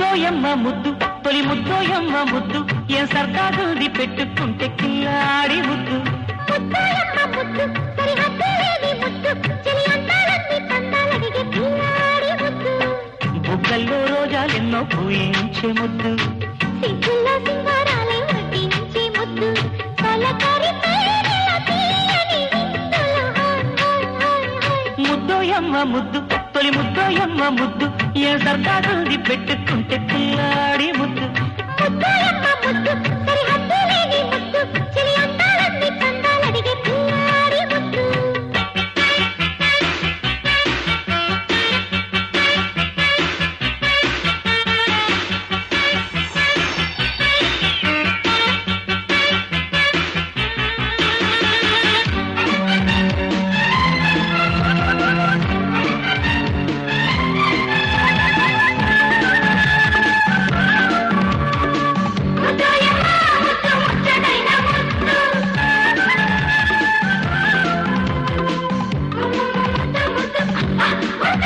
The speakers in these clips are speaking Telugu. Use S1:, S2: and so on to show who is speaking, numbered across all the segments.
S1: ముద్దోయమ్మ ముద్దు తొలి ముద్దోయమ్మ ముద్దు ఏ సర్కారుది పెట్టుకుంటే కిల్లాడి ముద్దు
S2: ముద్దోయమ్మ ముద్దు సరిహద్దు లేని ముద్దు చెలి అందాలన్నీ చందాలడిగే పిల్లాడి ముద్దు
S1: బుగ్గల్లో రోజాలెన్నో పూయించే ముద్దు
S2: సిగ్గుల్లో సింగారాలే వడ్డించే ముద్దు కలకరి పేరిల తీయని విందులు హాయ్ హాయ్ హాయ్ హాయ్
S1: ముద్దోయమ్మ ముద్దు తొలి ముద్దోయమ్మ ముద్దు ఏ సర్కారుది పెట్టుకుంటే కిల్లాడి ముద్దు
S2: ముద్దోయమ్మ ముద్దు సరిహద్దు లేని ముద్దు చెలి అందాలన్నీ చందాలడిగే పిల్లాడి ముద్దు ముద్దోయమ్మ ముద్దు ముచ్చటైన ముద్దు ముద్దు ముద్దు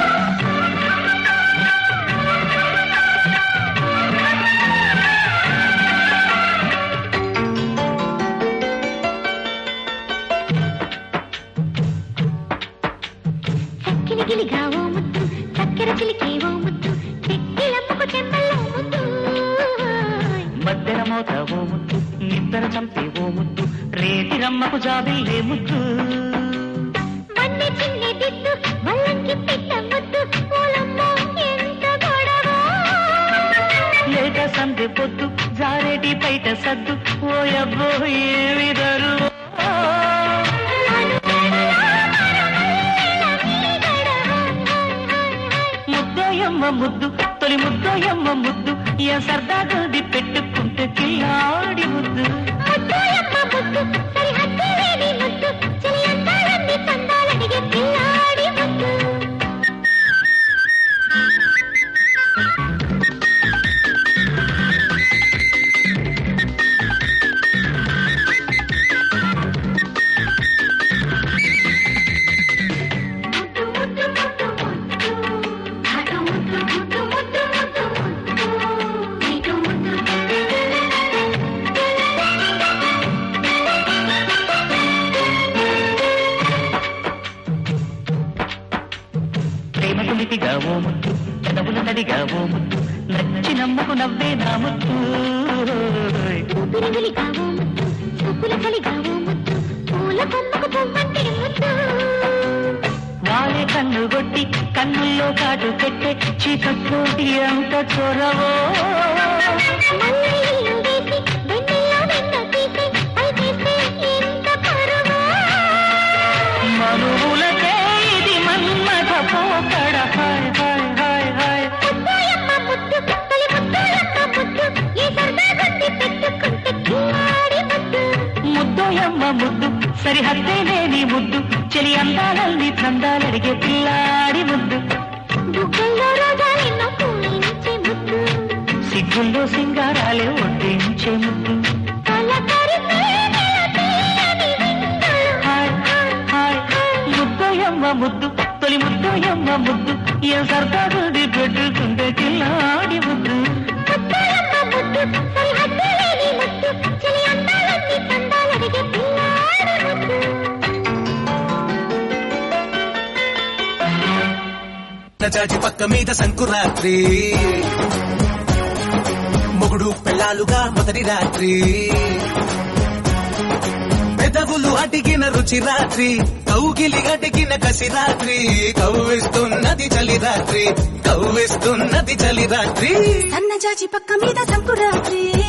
S2: చక్కిలి గిలిగావో ముద్దు చక్కెర చిలికేవో ముద్దు చెక్కిలమ్మకు చెమ్మల్లో ముద్దు
S1: మద్దెర మోతావో ముద్దు నిద్దర చంపేవో ముద్దు రేతి రమ్మకు జాబిల్లే ముద్దు
S2: మన్నె చిన్ని దిద్దు వల్లంకి పెట్ట ముద్దు పూలమ్మో ఎంత గొడవో
S1: లేక సందె పొద్దు జారేటి పైట సద్దు ఓయబ్బో ఏమి దరువో ముద్దోయమ్మ ముద్దు తొలి ముద్దోయమ్మ ముద్దు ఏ సర్దాగది పెట్టుకుంటే కిల్లాడి ముద్దు
S2: ముద్దోయమ్మ ముద్దు సరిహద్దు లేని ముద్దు చెలి అందాలన్నీ చందాలడిగే పిల్లాడి ముద్దు ముద్దు ముద్దు ముద్దు ముద్దు నాటు ముద్దు ముద్దు ముద్దు ముద్దు ముద్దు నీటు ముద్దు
S1: ప్రేమ తులిపిగా ఓ ముద్దు పెదవుల తడిగా ఓ ముద్దు నచ్చి నమ్మకు నవ్వే నా ముద్దు
S2: ఊపిరి కావో ముద్దు చూపుల కలిగావో ముద్దు పూల కొమ్మకు పువ్వంటి ముద్దు
S1: వాలే కన్ను కొట్టి కన్నుల్లో కాటు పెట్టే చీకట్లోటి అంత చొరవో
S2: మల్లెలు వేసి వెన్నెల్లో వెన్న తీసి పైకేస్తే ఎంత పరువో
S1: మనువులకే ఇది మన్మథ పోకడ హాయ్ హాయ్ హాయ్ హాయ్
S2: ముద్దోయమ్మ ముద్దు తొలి ముద్దోయమ్మ ముద్దు ఏ సరదా కొట్టి పెట్టుకుంటే కిలాడి ముద్దు
S1: ముద్దోయమ్మ ముద్దు సరిహద్దే లేని ముద్దు చెలి అందాలల్ని చందాలడిగే పిల్లాడి ముద్దు
S2: బుగ్గల్లో రోజాలెన్నో పూయించే ముద్దు
S1: సిగ్గుల్లో సింగారాలే వడ్డించే ముద్దు
S2: కలకరి పేరిల తీయని విందులు
S1: హాయ్ హాయ్ ముద్దోయమ్మ ముద్దు తొలి ముద్దోయమ్మ ముద్దు ఏ సర్దాగుడి పెట్టుకుంటే కిల్లాడి ముద్దు
S2: ముద్దోయమ్మ ముద్దు సరిహద్దు లేని ముద్దు చెలి అందాలన్నీ చందాలడిగే పిల్లాడి ముద్దు
S3: చాచి పక్క మీద సంకురాత్రి మొగుడు పెళ్ళాలుగా మొదటి రాత్రి పెదవులు అడిగిన రుచి రాత్రి కౌగిలి అడిగిన కసి రాత్రి కవ్విస్తున్నది చలి రాత్రి కవ్విస్తున్నది చలి రాత్రి
S4: సన్నజాజి పక్క మీద సంకురాత్రి